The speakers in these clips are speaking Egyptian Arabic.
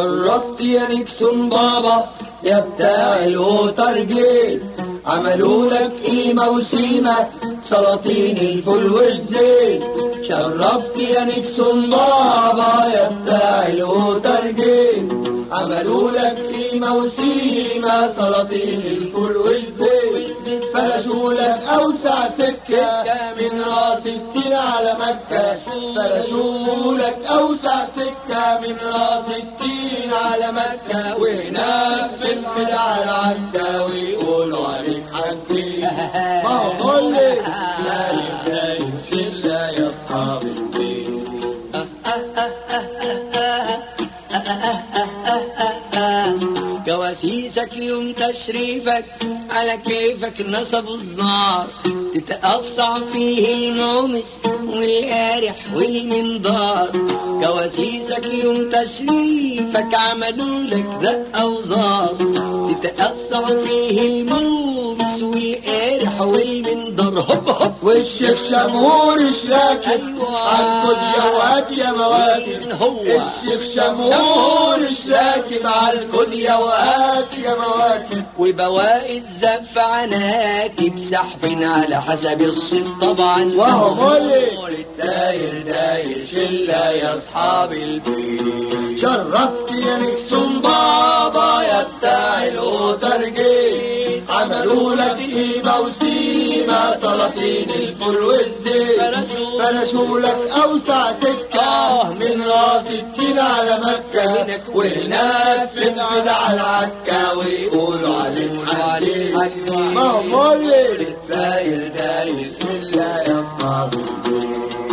شرفت يا نيكسون بابا يا بتاع الوترجيت عملوا لك قيمة وسيمة سلاطين الفول والزيت شرفت يا نيكسون بابا يا بتاع الوترجيت عملوا لك قيمة وسيمة سلاطين الفول والزيت فرشوا لك أوسع سكة من راس التين على مكة فرشوا لك أوسع سكة من راس التين على مكة وهناك في البدع على عكا ويقولوا عليك حكي ما هو قول لي نايم نايم شلة يا أصحاب البيت جواسيسك يوم تشريفك على كيفك نصبوا الزار تتقصع فيه المومس والقارح والمنظار جواسيسك يوم تشريفك عملوا لك دقة وزار تتقصع فيه المومس والقارح والمنظار هوب هوب والشيخ شمهور راكب أيوة. عالكد يا واد يا مواكب مين هو؟ الشيخ شمهور راكب عالكد يا واد يا مواكب وبواقي الزف عناكب سحب على حسب الصيت طبعا وهو مولد داير داير شلة يا أصحاب البيت شرفت يا نكسون بابا يا بتاع الأوترجيت عملوا لك قيمة وسيمة سلاطين الفول والزيت فرشوا- فرشوا لك أوسع سكة آه. من راس التين على مكة هناك وهناك في البدع على عكا ويقولوا عليك عليك حكي حكي. ما هو مولد ساير داير إلا يا أصحاب البيت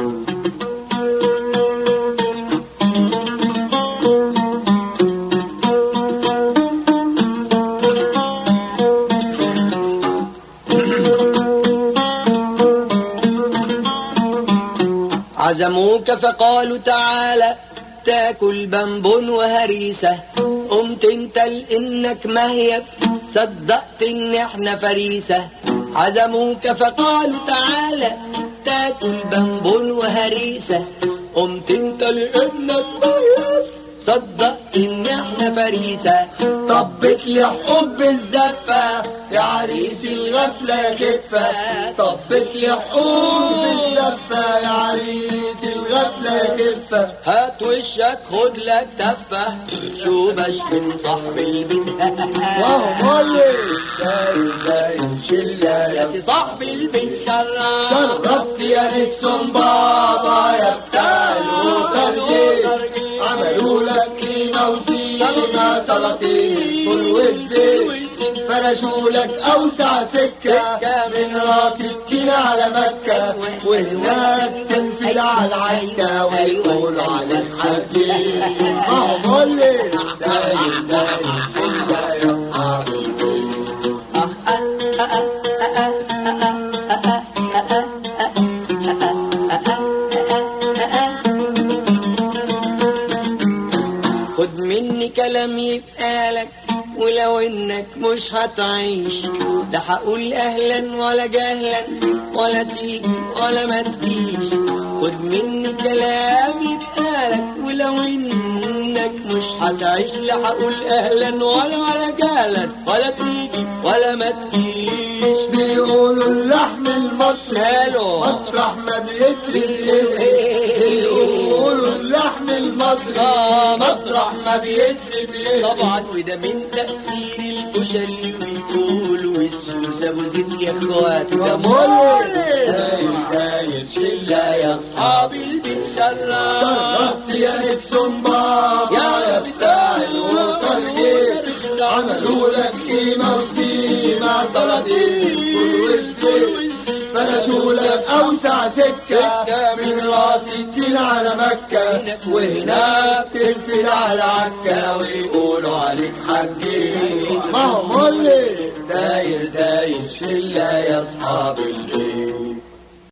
عزموك فقالوا تعالى تاكل بنبون وهريسة قمت انت لانك مهيب صدقت ان احنا فريسة عزموك فقالوا تعالى تاكل بنبون وهريسة قمت انت لانك مهيب صدقت ان احنا فريسة طبت لي حب الزفة يا عريس الغفلة كفة طبت لي حب الزفة يا عريس الغفلة كفة هات وشك خد لك تفة شو باش من صاحب البيت وهو مولد داير داير شلة يا يا سي صاحب البيت شرف شرفت يا نيكسون بابا يا بتاع الوترجيت عملوا لك قيمة وسيمة سلاطين فول والزيت فرشوا لك أوسع سكة من راس التين على مكة وهناك تنفذ على العكا ويقولوا عليك حكيم ما هو مولد داير داير شلة يا أصحاب البيت خد مني كلام يبقى لك ولو انك مش هتعيش لا هقول اهلا ولا جهلا ولا تيجي ولا ما تجيش خد مني كلام يبقى لك ولو انك مش هتعيش لا هقول اهلا ولا ولا جهلا ولا تيجي ولا ما تجيش بيقولوا اللحم المصري ماله؟ مطرح ما بيسري بيقولوا اللحم المصري آه، مطرح ما بيسري بيه طبعا وده من تأثير الكشري ويقولوا السوس ابو زيد يا اخوات يا ده مولد مولد داير داير شلة يا أصحاب اصحاب البيت شرف شرفت يا نيكسون بابا يا بتاع الوترجيت عملوا لك قيمة وسيمة طلعتين والزيت فرشوا لك أوسع سكة من راس التين على مكة وهناك تنفل على عكا ويقولوا عليك حكيم ما هو مولد داير داير شلة يا أصحاب البيت